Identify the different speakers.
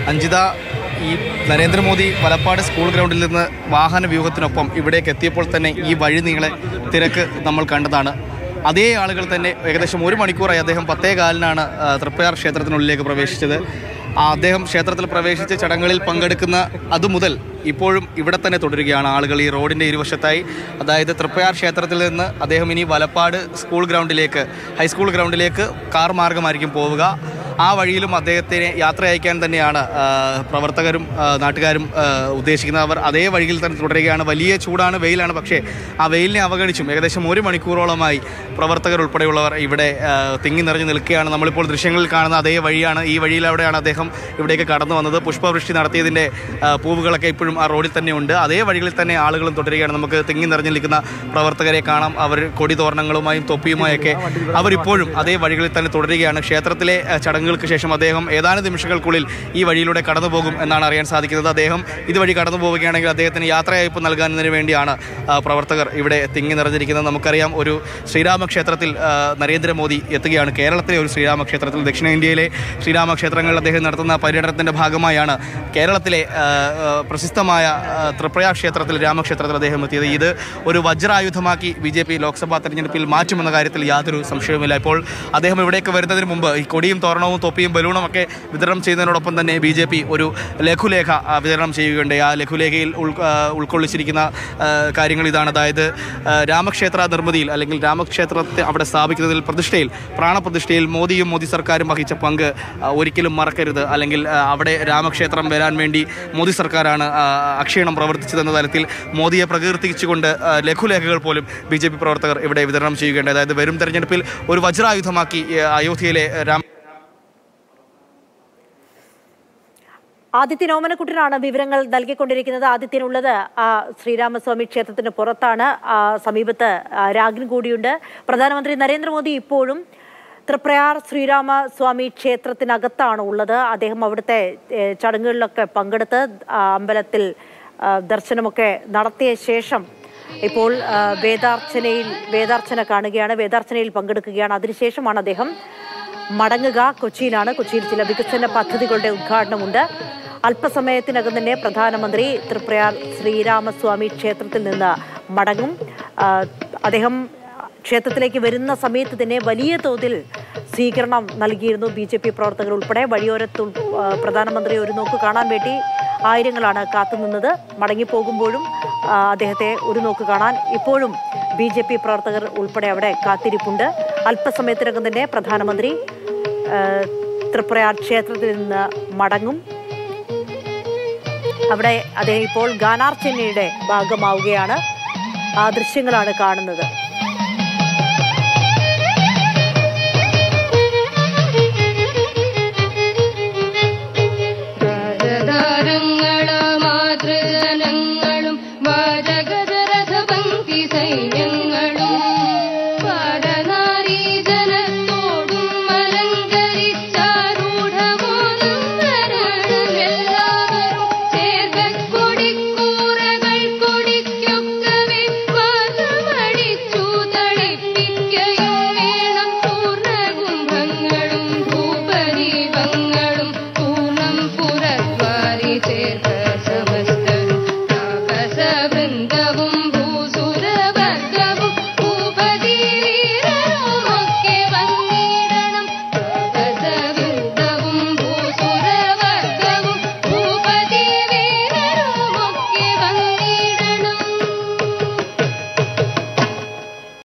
Speaker 1: അഞ്ജിത ഈ നരേന്ദ്രമോദി വലപ്പാട് സ്കൂൾ ഗ്രൗണ്ടിൽ നിന്ന് വാഹന വ്യൂഹത്തിനൊപ്പം ഇവിടേക്ക് എത്തിയപ്പോൾ തന്നെ ഈ വഴി നീളെ തിരക്ക് നമ്മൾ കണ്ടതാണ് അതേ ആളുകൾ തന്നെ ഏകദേശം ഒരു മണിക്കൂറായി അദ്ദേഹം പത്തേ കാലിനാണ് ആ, തൃപ്പയാർ ക്ഷേത്രത്തിനുള്ളിലേക്ക് പ്രവേശിച്ചത് ആ, അദ്ദേഹം ക്ഷേത്രത്തിൽ പ്രവേശിച്ച് ചടങ്ങുകളിൽ പങ്കെടുക്കുന്ന അതുമുതൽ ഇപ്പോഴും ഇവിടെ തന്നെ തുടരുകയാണ് ആളുകൾ ഈ റോഡിൻ്റെ ഇരുവശത്തായി അതായത് തൃപ്പയാർ ക്ഷേത്രത്തിൽ നിന്ന് അദ്ദേഹം ഇനി വലപ്പാട് സ്കൂൾ ഗ്രൗണ്ടിലേക്ക് ഹൈസ്കൂൾ ഗ്രൗണ്ടിലേക്ക് കാർ മാർഗമായിരിക്കും പോവുക ആ വഴിയിലും അദ്ദേഹത്തിനെ യാത്ര അയക്കാൻ തന്നെയാണ് ആ, പ്രവർത്തകരും ആ, നാട്ടുകാരും ആ, ഉദ്ദേശിക്കുന്നത് അവർ അതേ വഴിയിൽ തന്നെ തുടരുകയാണ് വലിയ ചൂടാണ് വെയിലാണ് പക്ഷേ ആ വെയിലിനെ അവഗണിച്ചും ഏകദേശം ഒരു മണിക്കൂറോളമായി പ്രവർത്തകർ ഉൾപ്പെടെയുള്ളവർ ഇവിടെ ആ, തിങ്ങി നിറഞ്ഞു നിൽക്കുകയാണ് നമ്മളിപ്പോൾ ദൃശ്യങ്ങളിൽ കാണുന്ന അതേ വഴിയാണ് ഈ വഴിയിലൂടെയാണ് അദ്ദേഹം ഇവിടേക്ക് കടന്നു വന്നത് പുഷ്പവൃഷ്ടി നടത്തിയതിൻ്റെ ആ, പൂവുകളൊക്കെ ഇപ്പോഴും ആ റോഡിൽ തന്നെ ഉണ്ട് അതേ വഴികളിൽ തന്നെ ആളുകളും തുടരുകയാണ് നമുക്ക് തിങ്ങി നിറഞ്ഞു നിൽക്കുന്ന പ്രവർത്തകരെ കാണാം അവർ കൊടി തോരണങ്ങളുമായും തൊപ്പിയുമായൊക്കെ അവരിപ്പോഴും അതേ വഴികളിൽ തന്നെ തുടരുകയാണ് ക്ഷേത്രത്തിലെ ആ, ചടങ്ങുകൾക്ക് ശേഷം അദ്ദേഹം ഏതാനും നിമിഷങ്ങൾക്കുള്ളിൽ ഈ വഴിയിലൂടെ കടന്നു പോകും എന്നാണ് അറിയാൻ സാധിക്കുന്നത് അദ്ദേഹം ഇതുവഴി കടന്നു പോവുകയാണെങ്കിൽ അദ്ദേഹത്തിന് യാത്രയയപ്പ് നൽകാനതിന് വേണ്ടിയാണ് ആ, പ്രവർത്തകർ ഇവിടെ തിങ്ങി നിറഞ്ഞിരിക്കുന്നത് നമുക്കറിയാം ഒരു ശ്രീരാമക്ഷേത്രത്തിൽ ആ, നരേന്ദ്രമോദി എത്തുകയാണ് കേരളത്തിലെ ഒരു ശ്രീരാമക്ഷേത്രത്തിൽ ദക്ഷിണേന്ത്യയിലെ ശ്രീരാമക്ഷേത്രങ്ങളിൽ അദ്ദേഹം നടത്തുന്ന പര്യടനത്തിൻ്റെ ഭാഗമായാണ് കേരളത്തിലെ ആ, ആ, പ്രശസ്തമായ ആ, തൃപ്രയാർ ക്ഷേത്രത്തിൽ രാമക്ഷേത്രത്തിൽ അദ്ദേഹം എത്തിയത് ഇത് ഒരു വജ്രായുധമാക്കി ബി ജെ പി ലോക്സഭാ തെരഞ്ഞെടുപ്പിൽ മാറ്റുമെന്ന കാര്യത്തിൽ യാതൊരു സംശയവുമില്ല ഇപ്പോൾ അദ്ദേഹം ഇവിടേക്ക് വരുന്നതിന് മുമ്പ് ഈ കൊടിയും തോരണവും തൊപ്പിയും ബലൂണും ഒക്കെ വിതരണം ചെയ്യുന്നതിനോടൊപ്പം തന്നെ ബി ജെ പി ഒരു ലഘുലേഖ ആ, വിതരണം ചെയ്യുകയുണ്ട് ആ ലഘുലേഖയിൽ ഉൾ ആ, ഉൾക്കൊള്ളിച്ചിരിക്കുന്ന ആ, കാര്യങ്ങൾ ഇതാണ് അതായത് ആ, രാമക്ഷേത്ര നിർമ്മിതിയിൽ അല്ലെങ്കിൽ രാമക്ഷേത്രത്തെ അവിടെ സ്ഥാപിക്കുന്നതിൽ പ്രതിഷ്ഠയിൽ പ്രാണപ്രതിഷ്ഠയിൽ മോദിയും മോദി സർക്കാരും വഹിച്ച പങ്ക് ആ, ഒരിക്കലും മറക്കരുത് അല്ലെങ്കിൽ ആ, അവിടെ രാമക്ഷേത്രം വരാൻ വേണ്ടി മോദി സർക്കാരാണ് ആ, അക്ഷീണം പ്രവർത്തിച്ചതെന്ന തലത്തിൽ മോദിയെ പ്രകീർത്തിച്ചുകൊണ്ട് ആ, ലഘുലേഖകൾ പോലും ബി ജെ പി പ്രവർത്തകർ ഇവിടെ വിതരണം ചെയ്യുകയുണ്ട് അതായത് വരും തെരഞ്ഞെടുപ്പിൽ ഒരു വജ്രായുധമാക്കി ആ, അയോധ്യയിലെ രാമ
Speaker 2: ആദിത്യൻ ഓമനക്കുട്ടനാണ് വിവരങ്ങൾ നൽകിക്കൊണ്ടിരിക്കുന്നത് ആദിത്യനുള്ളത് ആ, ശ്രീരാമസ്വാമി ക്ഷേത്രത്തിന് പുറത്താണ് ആ, സമീപത്ത് ആ, രാഗിൻ കൂടിയുണ്ട് പ്രധാനമന്ത്രി നരേന്ദ്രമോദി ഇപ്പോഴും തൃപ്രയാർ ശ്രീരാമസ്വാമി ക്ഷേത്രത്തിനകത്താണ് ഉള്ളത് അദ്ദേഹം അവിടുത്തെ ഏ, ചടങ്ങുകളിലൊക്കെ പങ്കെടുത്ത് ആ, അമ്പലത്തിൽ ആ, ദർശനമൊക്കെ നടത്തിയ ശേഷം ഇപ്പോൾ ആ, വേദാർച്ചനയിൽ വേദാർച്ചന കാണുകയാണ് വേദാർച്ചനയിൽ പങ്കെടുക്കുകയാണ് അതിനുശേഷമാണ് അദ്ദേഹം മടങ്ങുക കൊച്ചിയിലാണ് കൊച്ചിയിൽ ചില വികസന പദ്ധതികളുടെ ഉദ്ഘാടനമുണ്ട് അല്പസമയത്തിനകം തന്നെ പ്രധാനമന്ത്രി തൃപ്രയാർ ശ്രീരാമസ്വാമി ക്ഷേത്രത്തിൽ നിന്ന് മടങ്ങും ആ, അദ്ദേഹം ക്ഷേത്രത്തിലേക്ക് വരുന്ന സമയത്ത് തന്നെ വലിയ തോതിൽ സ്വീകരണം നൽകിയിരുന്നു ബി ജെ പി പ്രവർത്തകർ ഉൾപ്പെടെ വഴിയോരത്ത് ഉൾ- ആ, പ്രധാനമന്ത്രി ഒരു നോക്ക് കാണാൻ വേണ്ടി ആയിരങ്ങളാണ് കാത്തുനിന്നത് മടങ്ങിപ്പോകുമ്പോഴും ആ, അദ്ദേഹത്തെ ഒരു നോക്ക് കാണാൻ ഇപ്പോഴും ബി ജെ പി പ്രവർത്തകർ ഉൾപ്പെടെ അവിടെ കാത്തിരിപ്പുണ്ട് അല്പസമയത്തിനകം തന്നെ പ്രധാനമന്ത്രി ആ, തൃപ്രയാർ ക്ഷേത്രത്തിൽ നിന്ന് മടങ്ങും അവിടെ അദ്ദേഹം ഇപ്പോൾ ഗാനാർച്ചനയുടെ ഭാഗമാവുകയാണ് ആ ദൃശ്യങ്ങളാണ് കാണുന്നത്